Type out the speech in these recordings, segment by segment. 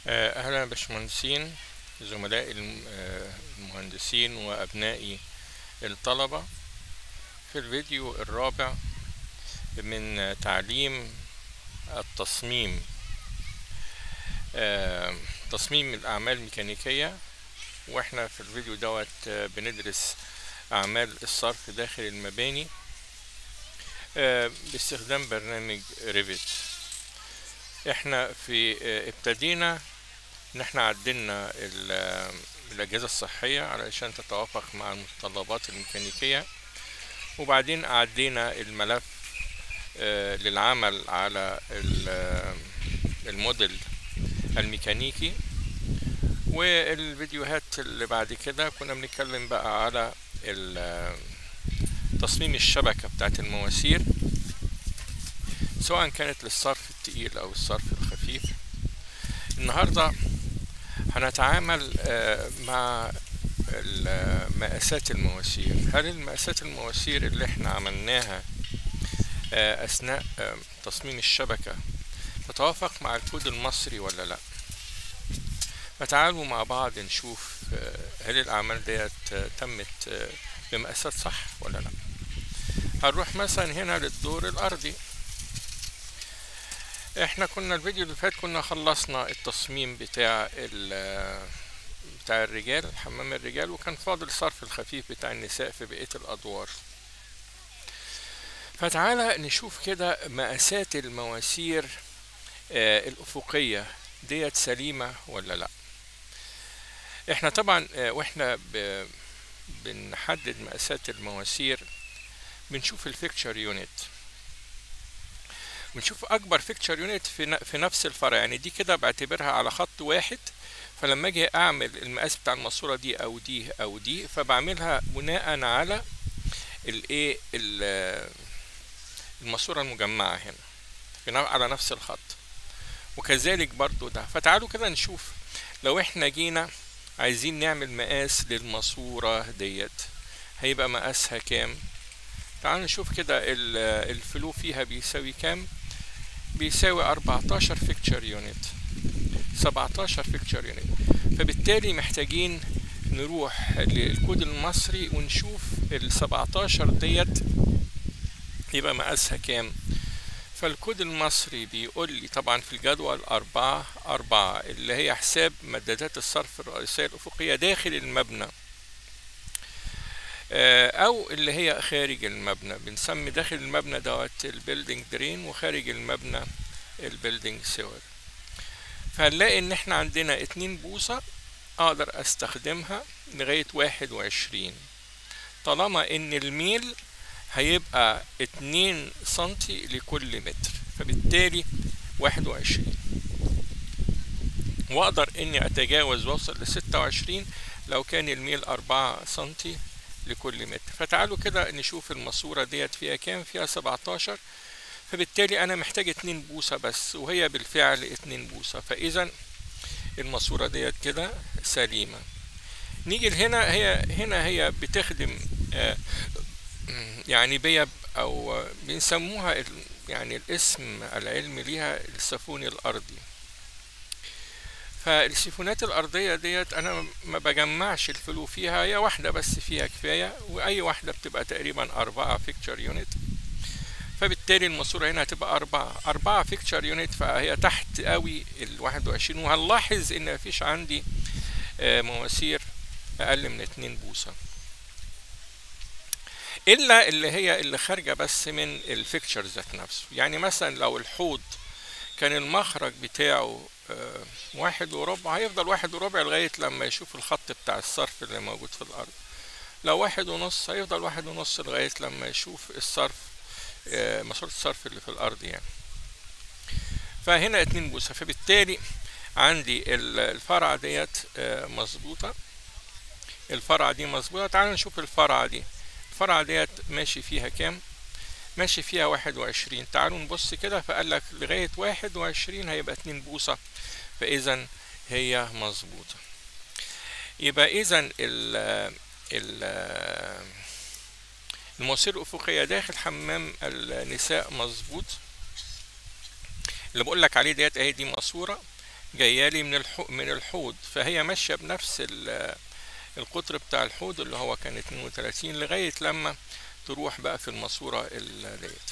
آه، أهلا باشمهندسين زملائي الم- آه، المهندسين وأبنائي الطلبة في الفيديو الرابع من آه، تعليم التصميم آه، تصميم الأعمال الميكانيكية وإحنا في الفيديو دوت آه، بندرس أعمال الصرف داخل المباني آه، باستخدام برنامج ريفيت احنا في آه، ابتدينا ان احنا عدلنا ال- آه، الاجهزه الصحيه علشان تتوافق مع المتطلبات الميكانيكيه وبعدين عدينا الملف آه، للعمل على ال- آه، الموديل الميكانيكي والفيديوهات اللي بعد كده كنا بنتكلم بقى على ال- آه، تصميم الشبكه بتاعت المواسير سواء كانت للصرف التقيل او الصرف الخفيف النهارده هنتعامل آه، مع ال- مقاسات المواسير هل المقاسات المواسير اللي احنا عملناها آه، اثناء آه، تصميم الشبكه تتوافق مع الكود المصري ولا لا فتعالوا مع بعض نشوف آه، هل الاعمال ديت آه، تمت آه، بمقاسات صح ولا لا هنروح مثلا هنا للدور الارضي احنا كنا الفيديو اللي فات كنا خلصنا التصميم بتاع ال بتاع الرجال حمام الرجال وكان فاضل صرف الخفيف بتاع النساء في بقية الأدوار فتعالى نشوف كده مقاسات المواسير آه الأفقية ديت سليمة ولا لأ احنا طبعا آه واحنا ب- بنحدد مقاسات المواسير بنشوف الفيكتشر يونت بنشوف اكبر فيكتشر يونت في ن- في نفس الفرع يعني دي كده بعتبرها على خط واحد فلما اجي اعمل المقاس بتاع الماسوره دي او دي او دي فبعملها بناء على الايه ال- الماسوره المجمعه هنا في ن- على نفس الخط وكذلك برضو ده فتعالوا كده نشوف لو احنا جينا عايزين نعمل مقاس للماسوره ديت هيبقى مقاسها كام تعالوا نشوف كده ال- الفلو فيها بيساوي كام بيساوي 14 فيكتشر يونت 17 فيكتشر يونت فبالتالي محتاجين نروح للكود المصري ونشوف ال 17 ديت يبقى مقاسها كام فالكود المصري بيقول لي طبعا في الجدول أربعة أربعة اللي هي حساب مدادات الصرف الرئيسية الأفقية داخل المبنى آه، او اللي هي خارج المبنى بنسمي داخل المبنى دوت البيلدينج درين وخارج المبنى البيلدينج سيور فهنلاقي ان احنا عندنا اتنين بوصة اقدر استخدمها لغاية واحد وعشرين طالما ان الميل هيبقى اتنين سنتي لكل متر فبالتالي واحد وعشرين واقدر اني اتجاوز واوصل لستة وعشرين لو كان الميل أربعة سنتي لكل متر فتعالوا كده نشوف الماسورة ديت فيها كام فيها 17 فبالتالي أنا محتاج اتنين بوصة بس وهي بالفعل اتنين بوصة فإذا الماسورة ديت كده سليمة نيجي هنا هي هنا هي بتخدم آه، يعني بيب أو آه، بنسموها ال- يعني الاسم العلمي ليها السفون الأرضي فالسيفونات الأرضية ديت أنا ما بجمعش الفلو فيها هي واحدة بس فيها كفاية وأي واحدة بتبقى تقريبا أربعة فيكتشر يونت فبالتالي الماسورة هنا هتبقى أربعة أربعة فيكتشر يونت فهي تحت قوي الواحد وعشرين وهنلاحظ إن مفيش عندي آه، مواسير أقل من اتنين بوصة إلا اللي هي اللي خارجة بس من الفيكتشر ذات نفسه يعني مثلا لو الحوض كان المخرج بتاعه آه، واحد وربع هيفضل واحد وربع لغاية لما يشوف الخط بتاع الصرف اللي موجود في الأرض لو واحد ونص هيفضل واحد ونص لغاية لما يشوف الصرف آه، ماسورة الصرف اللي في الأرض يعني فهنا اتنين بوصة فبالتالي عندي ال- الفرعة ديت آه، مظبوطة الفرعة دي مظبوطة تعالوا نشوف الفرعة دي الفرعة ديت ماشي فيها كام ماشي فيها واحد وعشرين تعالوا نبص كده فقال لك لغاية واحد وعشرين هيبقى اتنين بوصة فإذا هي مظبوطة يبقى إذا ال ال المواسير الأفقية داخل حمام النساء مظبوط اللي بقول لك عليه ديت اهي دي ماسورة جايه لي من الحوض من الحوض فهي ماشيه بنفس القطر بتاع الحوض اللي هو كان 32 لغايه لما تروح بقى في الماسوره ديت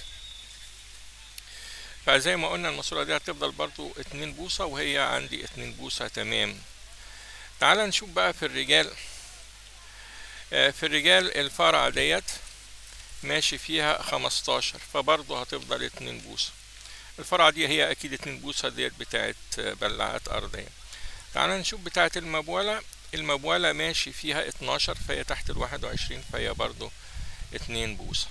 فزي ما قلنا الماسوره دي هتفضل برضو 2 بوصه وهي عندي 2 بوصه تمام تعال نشوف بقى في الرجال في الرجال الفرع ديت ماشي فيها 15 فبرضه هتفضل 2 بوصه الفرعة دي هي أكيد 2 بوصة ديت بتاعت بلعات أرضية تعال نشوف بتاعت المبولة المبولة ماشي فيها 12 فهي تحت ال 21 فهي برضو 2 بوصة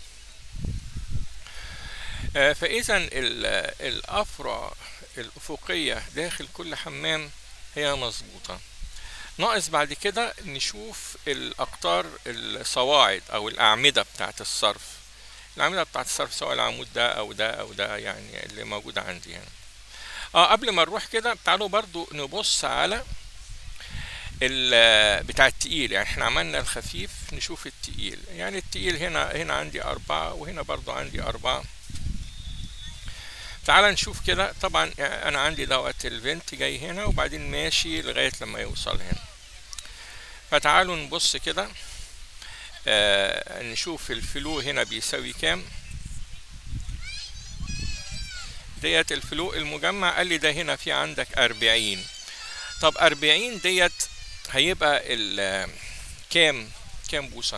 فإذا الأفرع الأفقية داخل كل حمام هي مظبوطة ناقص بعد كده نشوف الأقطار الصواعد أو الأعمدة بتاعت الصرف الأعمدة بتاعت الصرف سواء العمود ده أو ده أو ده يعني اللي موجود عندي هنا اه قبل ما نروح كده تعالوا برضو نبص على بتاع التقيل يعني احنا عملنا الخفيف نشوف التقيل يعني التقيل هنا هنا عندي أربعة وهنا برضو عندي أربعة تعال نشوف كده طبعا انا عندي دوت الفنت جاي هنا وبعدين ماشي لغاية لما يوصل هنا فتعالوا نبص كده آه نشوف الفلو هنا بيساوي كام ديت الفلو المجمع قال لي ده هنا في عندك أربعين طب أربعين ديت هيبقى ال كام كام بوصة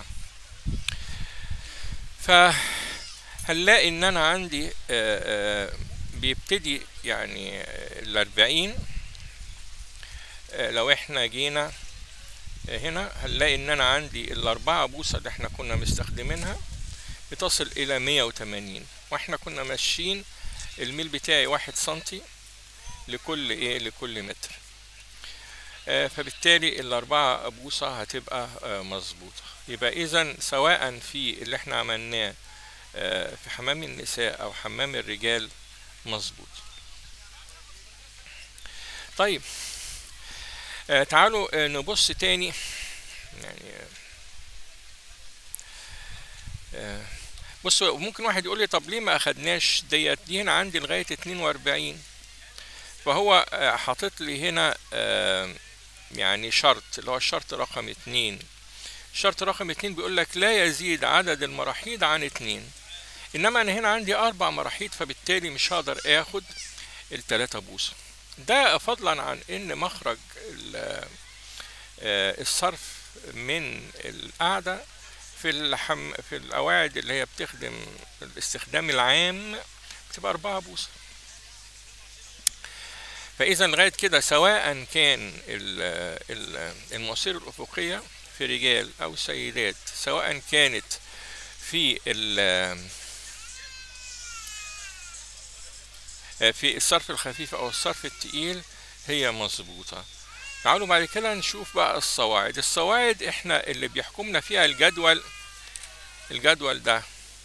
فهنلاقي ان انا عندي آآ آآ بيبتدي يعني الأربعين لو احنا جينا هنا هنلاقي ان انا عندي الأربعة بوصة اللي احنا كنا مستخدمينها بتصل إلى مية وتمانين واحنا كنا ماشيين الميل بتاعي واحد سنتي لكل ايه لكل متر آه فبالتالي الأربعة بوصة هتبقى آه مظبوطة يبقى إذا سواء في اللي احنا عملناه آه في حمام النساء أو حمام الرجال مظبوط طيب تعالوا نبص تاني يعني بصوا ممكن واحد يقول لي طب ليه ما اخدناش ديت دي هنا عندي لغايه 42 فهو حاطط لي هنا يعني شرط اللي هو الشرط رقم اتنين الشرط رقم اتنين بيقول لك لا يزيد عدد المراحيض عن اتنين انما انا هنا عندي اربع مراحيض فبالتالي مش هقدر اخد التلاتة بوصة ده فضلا عن ان مخرج الصرف من القاعدة في الحم في القواعد اللي هي بتخدم الاستخدام العام بتبقى أربعة بوصة فإذا لغاية كده سواء كان المواسير الأفقية في رجال أو سيدات سواء كانت في في الصرف الخفيف أو الصرف التقيل هي مظبوطة تعالوا بعد كده نشوف بقى الصواعد الصواعد احنا اللي بيحكمنا فيها الجدول الجدول ده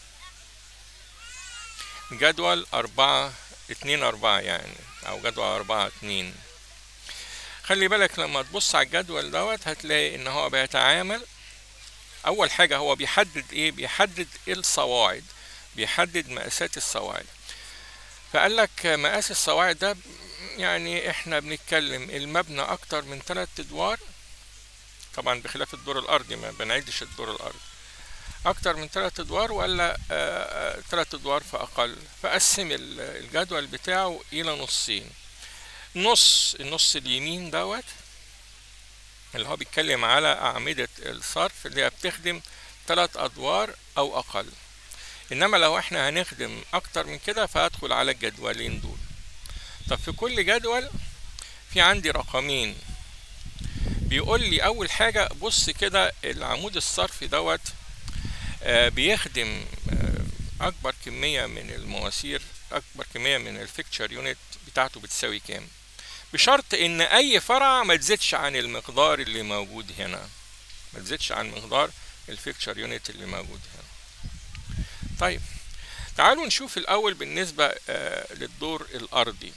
جدول أربعة اتنين أربعة يعني أو جدول أربعة اتنين خلي بالك لما تبص على الجدول دوت هتلاقي إن هو بيتعامل أول حاجة هو بيحدد إيه بيحدد الصواعد بيحدد مقاسات الصواعد فقال لك مقاس الصواعد ده يعني احنا بنتكلم المبنى اكتر من ثلاث ادوار طبعا بخلاف الدور الارضي ما بنعدش الدور الارضي اكتر من ثلاث ادوار ولا ثلاث ادوار فاقل فقسم الجدول بتاعه الى نصين نص النص اليمين دوت اللي هو بيتكلم على اعمدة الصرف اللي هي بتخدم ثلاث ادوار او اقل انما لو احنا هنخدم اكتر من كده فهدخل على الجدولين دول طب في كل جدول في عندي رقمين بيقول لي اول حاجة بص كده العمود الصرفي دوت آه بيخدم آه اكبر كمية من المواسير اكبر كمية من الفيكتشر يونت بتاعته بتساوي كام بشرط ان اي فرع ما تزيدش عن المقدار اللي موجود هنا ما تزيدش عن مقدار الفيكتشر يونت اللي موجود هنا طيب تعالوا نشوف الاول بالنسبة آه للدور الارضي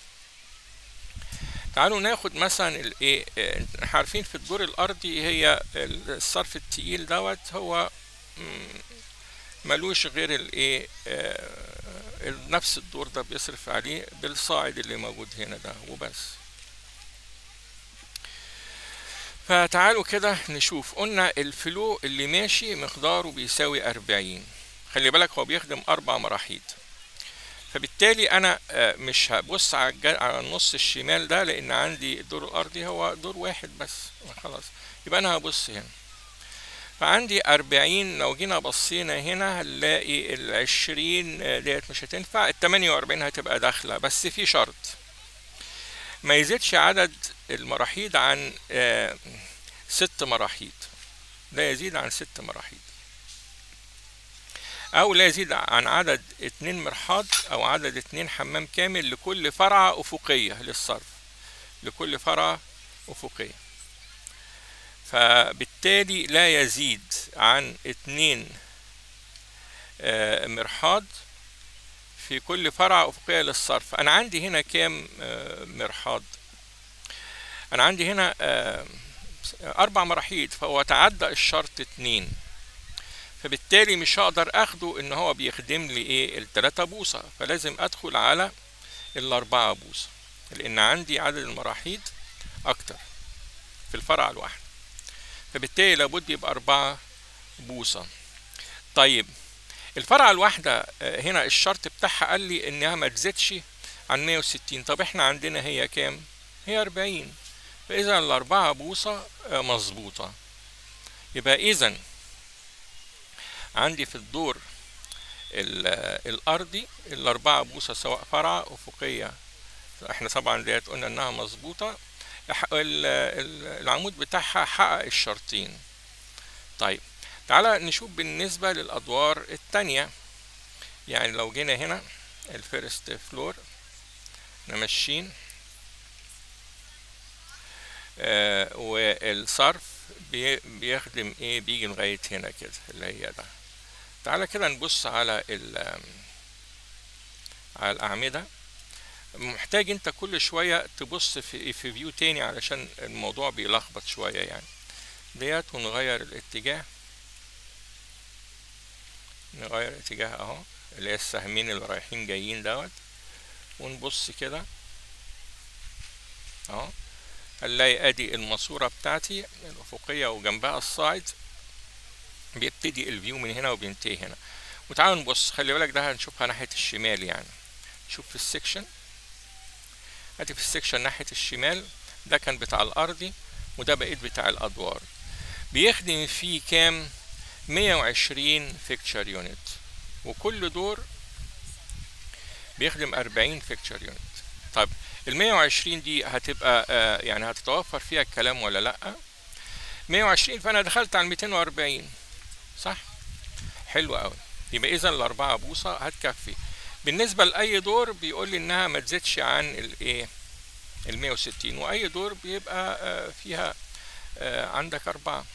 تعالوا ناخد مثلا الايه احنا عارفين في الدور الارضي هي الصرف التقيل دوت هو ملوش غير الايه نفس الدور ده بيصرف عليه بالصاعد اللي موجود هنا ده وبس فتعالوا كده نشوف قلنا الفلو اللي ماشي مقداره بيساوي 40 خلي بالك هو بيخدم أربع مراحيض فبالتالي أنا آه، مش هبص على الج- على النص الشمال ده لأن عندي الدور الأرضي هو دور واحد بس خلاص يبقى أنا هبص هنا فعندي أربعين لو جينا بصينا هنا هنلاقي العشرين آه، ديت مش هتنفع التمانية وأربعين هتبقى داخلة بس في شرط ما يزيدش عدد المراحيض عن آه، ست مراحيض لا يزيد عن ست مراحيض أو لا يزيد عن عدد اتنين مرحاض أو عدد اتنين حمام كامل لكل فرعة أفقية للصرف لكل فرعة أفقية فبالتالي لا يزيد عن اتنين آه، مرحاض في كل فرع أفقية للصرف أنا عندي هنا كام آه، مرحاض أنا عندي هنا آه، أربع مراحيض فهو تعدى الشرط اتنين فبالتالي مش هقدر اخده ان هو بيخدم لي ايه التلاتة بوصة فلازم ادخل على الاربعة بوصة لان عندي عدد المراحيض اكتر في الفرع الواحد فبالتالي لابد يبقى اربعة بوصة طيب الفرعة الواحدة آه، هنا الشرط بتاعها قال لي انها ما تزيدش عن 160 طب احنا عندنا هي كام هي 40 فاذا الاربعة بوصة آه، مظبوطة يبقى اذا عندي في الدور ال- الارضي الاربعه بوصه سواء فرعه افقيه احنا طبعا ديت قلنا انها مظبوطه الح- ال- ال- العمود بتاعها حقق الشرطين طيب تعالى نشوف بالنسبه للادوار التانية يعني لو جينا هنا الفيرست فلور احنا ماشيين آه والصرف بي- بيخدم ايه بيجي لغايه هنا كده اللي هي ده تعالى كده نبص على ال على الأعمدة محتاج انت كل شوية تبص في في فيو تاني علشان الموضوع بيلخبط شوية يعني ديت ونغير الاتجاه نغير الاتجاه اهو اللي هي السهمين اللي رايحين جايين دوت ونبص كده اهو هنلاقي ادي الماسورة بتاعتي الأفقية وجنبها الصاعد بيبتدي الفيو من هنا وبينتهي هنا وتعالوا نبص خلي بالك ده هنشوفها ناحية الشمال يعني شوف في السكشن ادي في السكشن ناحية الشمال ده كان بتاع الأرضي وده بقيت بتاع الأدوار بيخدم فيه كام 120 فيكتشر يونت وكل دور بيخدم 40 فيكتشر يونت طيب ال 120 دي هتبقى آه يعني هتتوفر فيها الكلام ولا لأ 120 فأنا دخلت على 240 صح حلو قوي يبقى اذا الاربعه بوصه هتكفي بالنسبه لاي دور بيقول لي انها ما تزيدش عن الايه ال 160 واي دور بيبقى آه، فيها آه، عندك اربعه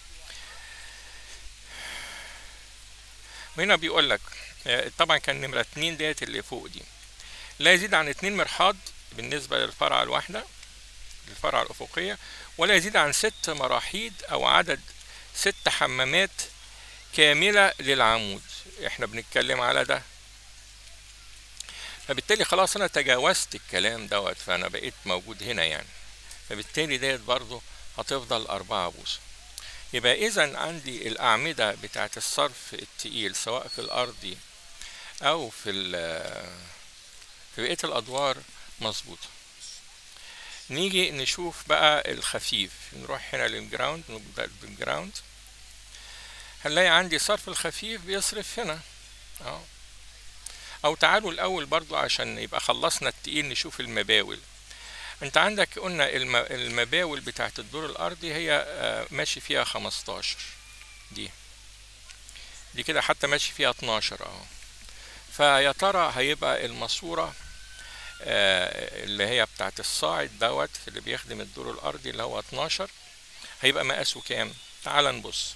وهنا بيقول لك آه، طبعا كان نمره اتنين ديت اللي فوق دي لا يزيد عن اتنين مرحاض بالنسبه للفرعه الواحده الفرعه الافقيه ولا يزيد عن ست مراحيض او عدد ست حمامات كاملة للعمود احنا بنتكلم على ده فبالتالي خلاص انا تجاوزت الكلام دوت فانا بقيت موجود هنا يعني فبالتالي ديت برضو هتفضل أربعة بوصة يبقى إذا عندي الأعمدة بتاعت الصرف التقيل سواء في الأرضي أو في ال- في بقية الأدوار مظبوطة نيجي نشوف بقى الخفيف نروح هنا للجراوند نبدأ بالجراوند هنلاقي عندي صرف الخفيف بيصرف هنا اهو او تعالوا الاول برضو عشان يبقى خلصنا التقيل نشوف المباول انت عندك قلنا الم- المباول بتاعت الدور الارضي هي آه، ماشي فيها 15 دي دي كده حتى ماشي فيها 12 اهو فيا ترى هيبقى الماسورة آه، اللي هي بتاعت الصاعد دوت اللي بيخدم الدور الارضي اللي هو 12 هيبقى مقاسه كام تعال نبص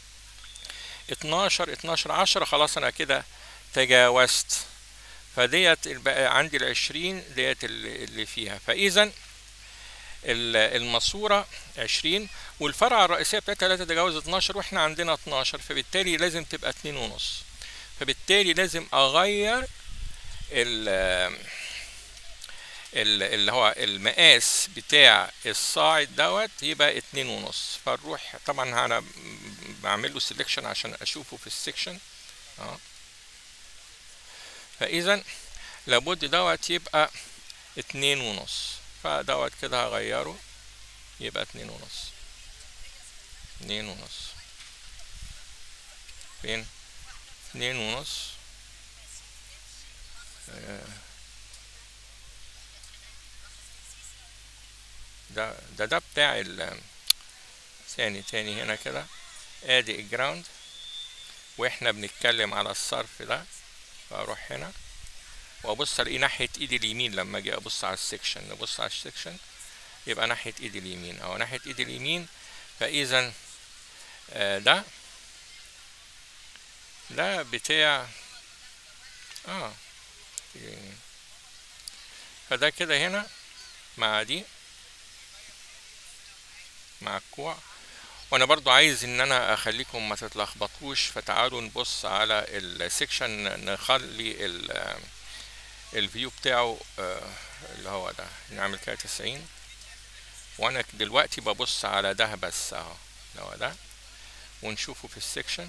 12 12 10 خلاص انا كده تجاوزت فديت بقى عندي العشرين ديت اللي اللي فيها فاذا ال- الماسورة 20 والفرعة الرئيسية بتاعتها لا تتجاوز 12 واحنا عندنا 12 فبالتالي لازم تبقى 2 ونص فبالتالي لازم اغير ال ال- اللي هو المقاس بتاع الصاعد دوت يبقى اتنين ونص فنروح طبعا انا بعمل له سيلكشن عشان اشوفه في السكشن اه فاذا لابد دوت يبقى اتنين ونص فدوت كده هغيره يبقى اتنين ونص اتنين ونص فين اتنين ونص آه. ده ده ده بتاع ال ثاني تاني هنا كده ادي الجراوند واحنا بنتكلم على الصرف ده فاروح هنا وابص الاقيه ناحيه ايدي اليمين لما اجي ابص على السكشن نبص على السكشن يبقى ناحيه ايدي اليمين او ناحيه ايدي اليمين فاذا آه ده ده بتاع اه اليمين. فده كده هنا مع دي مع الكوع وانا برضو عايز ان انا اخليكم ما تتلخبطوش فتعالوا نبص على السكشن نخلي ال الفيو بتاعه آه، اللي هو ده نعمل كده 90 وانا دلوقتي ببص على ده بس اهو اللي هو ده ونشوفه في السكشن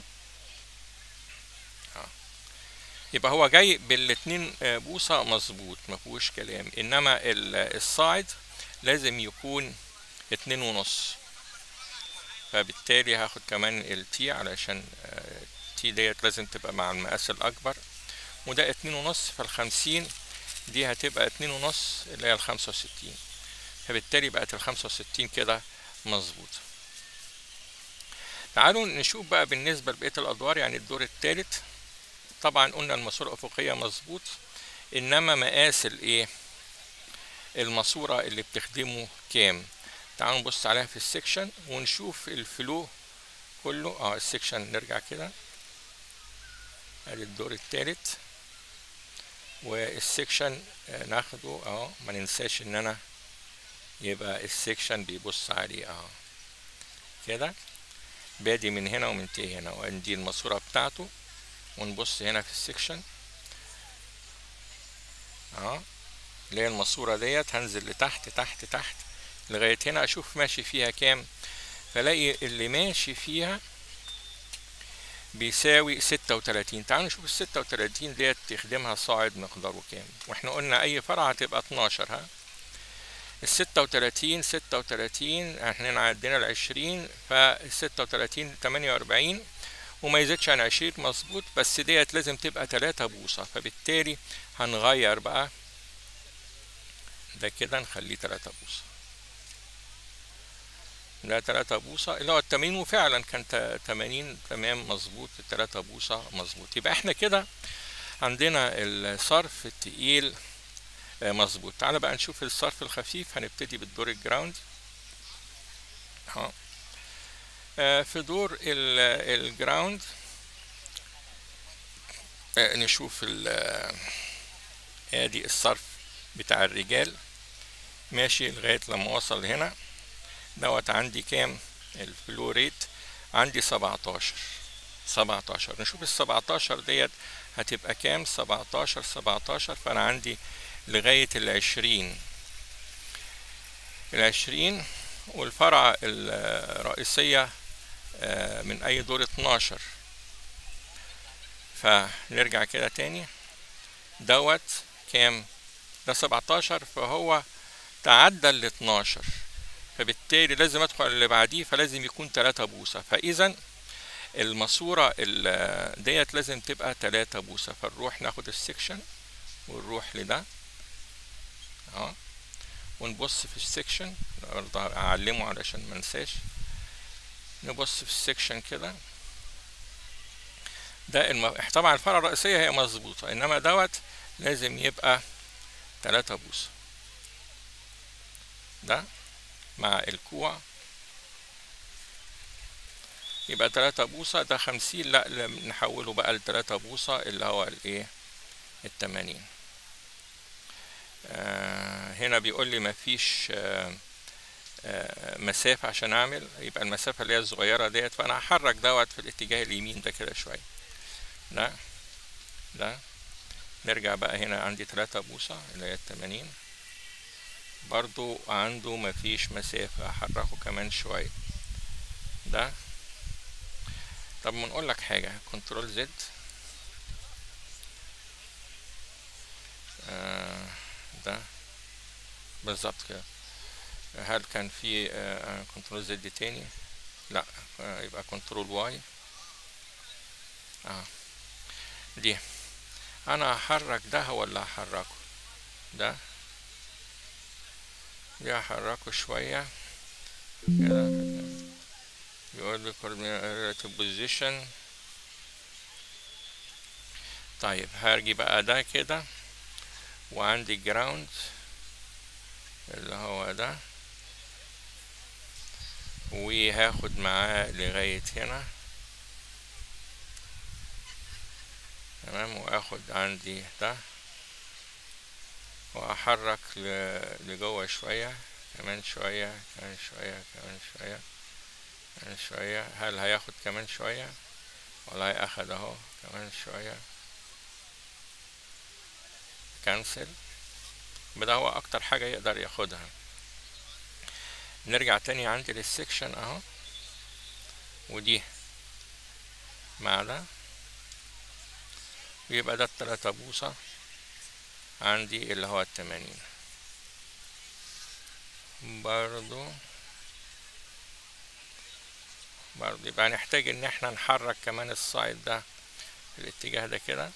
اه يبقى هو جاي بالاتنين آه، بوصة مظبوط مفيهوش كلام انما ال- الصاعد لازم يكون اتنين ونص فبالتالي هاخد كمان التي علشان التي ديت لازم تبقى مع المقاس الأكبر وده اتنين ونص فالخمسين دي هتبقى اتنين ونص اللي هي الخمسة وستين فبالتالي بقت الخمسة وستين كده مظبوط تعالوا نشوف بقى بالنسبة لبقية الأدوار يعني الدور التالت طبعا قلنا الماسورة الأفقية مظبوط إنما مقاس الإيه الماسورة اللي بتخدمه كام تعالوا نبص عليها في السكشن ونشوف الفلو كله اه السكشن نرجع كده ادي الدور التالت والسكشن آه، ناخده اهو ما ننساش ان انا يبقى السكشن بيبص عليه اهو كده بادي من هنا ومنتهي هنا وندي الماسورة بتاعته ونبص هنا في السكشن اهو اللي هي الماسورة ديت هنزل لتحت تحت تحت لغاية هنا أشوف ماشي فيها كام فلاقي اللي ماشي فيها بيساوي ستة وتلاتين تعالوا نشوف الستة وتلاتين ديت تخدمها صاعد مقداره كام واحنا قلنا أي فرع هتبقى اتناشر ها الستة وتلاتين ستة وتلاتين احنا هنا عدينا العشرين فالستة وتلاتين تمانية وأربعين وما يزيدش عن عشرين مظبوط بس ديت لازم تبقى تلاتة بوصة فبالتالي هنغير بقى ده كده نخليه تلاتة بوصة ده تلاتة بوصة اللي هو التمانين وفعلا كان تا- تمانين تمام مظبوط التلاتة بوصة مظبوط يبقى احنا كده عندنا الصرف التقيل آه، مظبوط تعالى بقى نشوف الصرف الخفيف هنبتدي بالدور الجراوند اهو آه، في دور ال- الجراوند آه، نشوف ال- آه، ادي الصرف بتاع الرجال ماشي لغاية لما وصل هنا دوت عندي كام الفلو ريت عندي 17 17 نشوف ال 17 ديت هتبقى كام 17 17 فانا عندي لغاية العشرين العشرين والفرعة الرئيسية آه، من أي دور 12 فنرجع كده تاني دوت كام ده 17 فهو تعدى ال 12 فبالتالي لازم ادخل اللي بعديه فلازم يكون 3 بوصة فاذا الماسورة ال- ديت لازم تبقى 3 بوصة فنروح ناخد السكشن ونروح لده اهو ونبص في السكشن برضه اعلمه علشان ما انساش نبص في السكشن كده ده الم... طبعا الفرع الرئيسية هي مظبوطة انما دوت لازم يبقى 3 بوصة ده مع الكوع يبقى تلاتة بوصة ده خمسين لا لا، نحوله بقى لتلاتة بوصة اللي هو الايه التمانين آه هنا بيقول لي مفيش آه آه مسافة عشان اعمل يبقى المسافة اللي هي الصغيرة ديت فانا هحرك دوت في الاتجاه اليمين ده كده شوية ده ده نرجع بقى هنا عندي تلاتة بوصة اللي هي التمانين برضو عنده مفيش مسافة احركه كمان شوية ده طب ما نقول لك حاجة كنترول زد آه ده بالظبط كده هل كان في آه كنترول زد تاني لا آه يبقى كنترول واي اه دي انا هحرك ده ولا هحركه ده دي هحركه شوية كده يقول لي relative position طيب هرجي بقى ده كده وعندي جراوند اللي هو ده وهاخد معاه لغاية هنا تمام واخد عندي ده واحرك لجوه شوية كمان شوية كمان شوية كمان شوية كمان شوية هل هياخد كمان شوية والله اخد اهو كمان شوية كانسل بدا هو اكتر حاجة يقدر ياخدها نرجع تاني عندي للسكشن اهو ودي مع ده ويبقى ده التلاتة بوصة عندي اللي هو التمانين برضو برضو يبقى نحتاج ان احنا نحرك كمان السايد ده في الاتجاه ده كده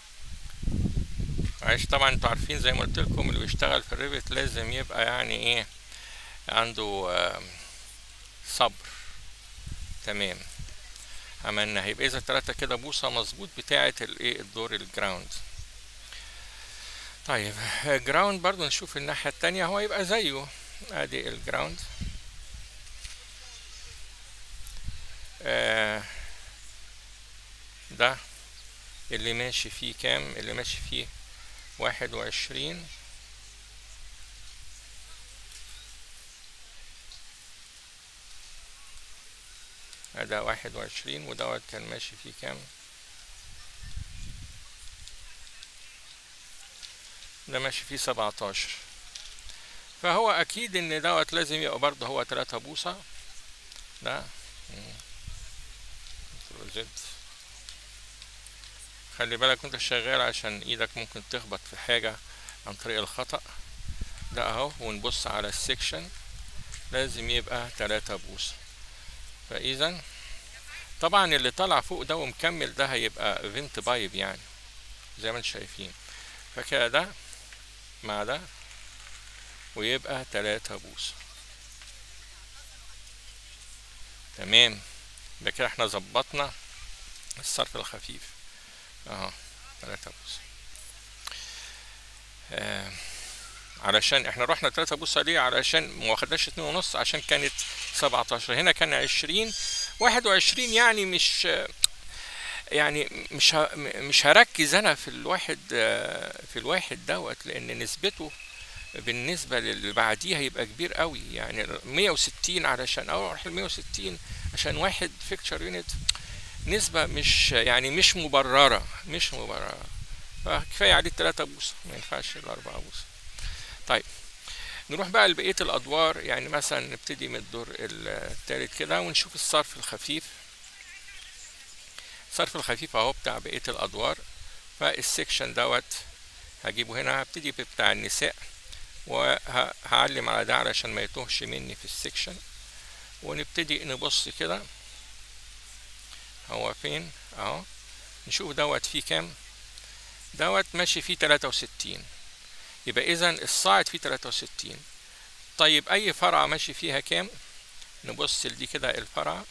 معلش طبعا انتوا عارفين زي ما قلت لكم اللي بيشتغل في الريفت لازم يبقى يعني ايه عنده صبر تمام عملنا هيبقى اذا تلاتة كده بوصة مظبوط بتاعة الايه الدور الجراوند طيب جراوند برضو نشوف الناحية التانية هو يبقى زيه ادي الجراوند آه ده اللي ماشي فيه كام اللي ماشي فيه واحد وعشرين ده واحد وعشرين ودوت كان ماشي فيه كام ده ماشي فيه سبعتاشر فهو اكيد ان دوت لازم يبقى برضه هو تلاتة بوصة ده زد خلي بالك وانت شغال عشان ايدك ممكن تخبط في حاجة عن طريق الخطأ ده اهو ونبص على السكشن لازم يبقى تلاتة بوصة فاذا طبعا اللي طالع فوق ده ومكمل ده هيبقى فينت بايب يعني زي ما انتم شايفين فكده ده مع ده ويبقى تلاتة بوصة تمام يبقى كده احنا ظبطنا الصرف الخفيف اهو تلاتة بوصة آه علشان احنا رحنا تلاتة بوصة ليه علشان ما واخدناش اتنين ونص عشان كانت سبعتاشر هنا كان عشرين واحد وعشرين يعني مش يعني مش مش هركز انا في الواحد في الواحد دوت لان نسبته بالنسبه للي بعديه هيبقى كبير قوي يعني 160 علشان اروح ل 160 عشان واحد فيكتشر يونت نسبة مش يعني مش مبررة مش مبررة فكفاية عليه التلاتة بوصة ما ينفعش الأربعة بوصة طيب نروح بقى لبقية الأدوار يعني مثلا نبتدي من الدور التالت كده ونشوف الصرف الخفيف الصرف الخفيف اهو بتاع بقية الأدوار فالسكشن دوت هجيبه هنا هبتدي بتاع النساء وهعلم على ده علشان ما يتوهش مني في السكشن ونبتدي نبص كده هو فين اهو نشوف دوت فيه كام دوت ماشي فيه تلاتة وستين يبقى اذا الصاعد فيه تلاتة وستين طيب اي فرعة ماشي فيها كام نبص لدي كده الفرعة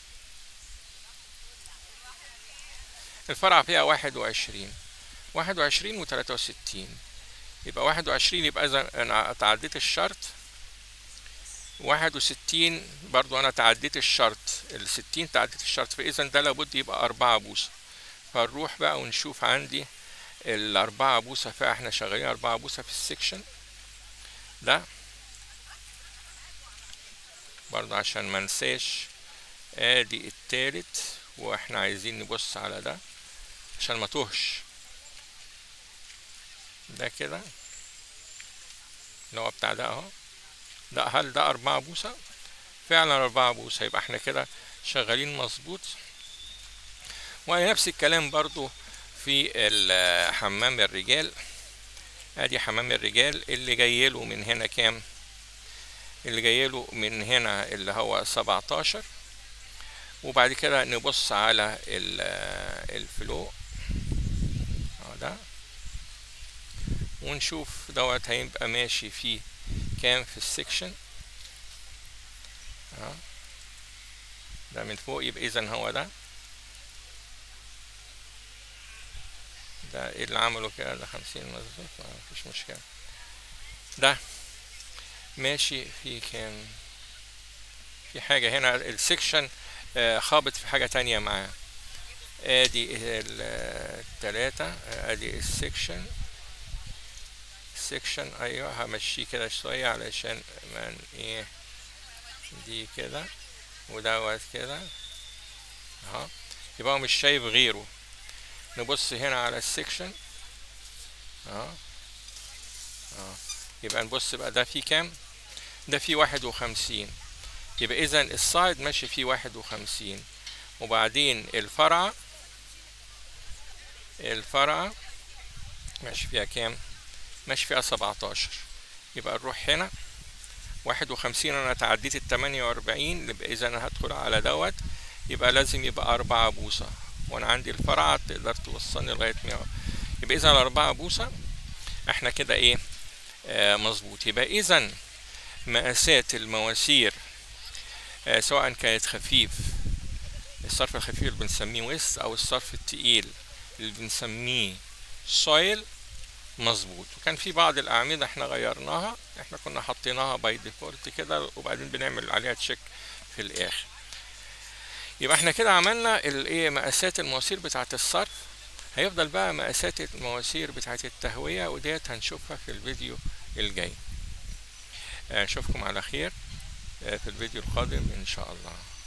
الفرعة فيها واحد وعشرين واحد وعشرين وتلاتة وستين يبقى واحد وعشرين يبقى اذا انا تعديت الشرط واحد وستين برضو انا تعديت الشرط الستين تعديت الشرط فاذا ده لابد يبقى اربعة بوصة فنروح بقى ونشوف عندي الاربعة بوصة فاحنا شغالين اربعة بوصة في السكشن ده برضو عشان ما ننساش ادي التالت واحنا عايزين نبص على ده عشان ما توهش ده كده اللي هو بتاع ده اهو ده هل ده أربعة بوصة فعلا أربعة بوصة يبقى احنا كده شغالين مظبوط ونفس الكلام برضو في ال- حمام الرجال ادي حمام الرجال اللي جاي له من هنا كام اللي جاي له من هنا اللي هو 17 وبعد كده نبص على ال- الفلو اهو ده ونشوف دوت هيبقى ماشي فيه كام في السكشن اه ده من فوق يبقى اذا هو ده ده ايه اللي عمله كده ده خمسين مظبوط ما فيش مشكلة ده ماشي في كام في حاجة هنا السكشن آه، خابط في حاجة تانية معاه ادي التلاتة ادي السكشن سكشن ايوه همشيه كده شوية علشان من ايه دي كده ودوت كده اهو يبقى هو مش شايف غيره نبص هنا على السكشن اه اه يبقى نبص بقى ده فيه كام ده فيه واحد وخمسين يبقى اذا السايد ماشي فيه واحد وخمسين وبعدين الفرع الفرع ماشي فيها كام ماشي فيها سبعتاشر يبقى نروح هنا واحد وخمسين انا تعديت التمانية واربعين يبقى اذا انا هدخل على دوت يبقى لازم يبقى أربعة بوصة وأنا عندي الفرع تقدر توصلني لغاية مية يبقى إذا الأربعة بوصة إحنا كده إيه آه مظبوط يبقى إذا مقاسات المواسير آه سواء كانت خفيف الصرف الخفيف اللي بنسميه ويست أو الصرف التقيل اللي بنسميه سويل مظبوط وكان في بعض الأعمدة احنا غيرناها احنا كنا حطيناها باي ديفولت كده وبعدين بنعمل عليها تشيك في الآخر يبقى احنا كده عملنا الايه مقاسات المواسير بتاعة الصرف هيفضل بقى مقاسات المواسير بتاعة التهوية وديت هنشوفها في الفيديو الجاي نشوفكم على خير في الفيديو القادم ان شاء الله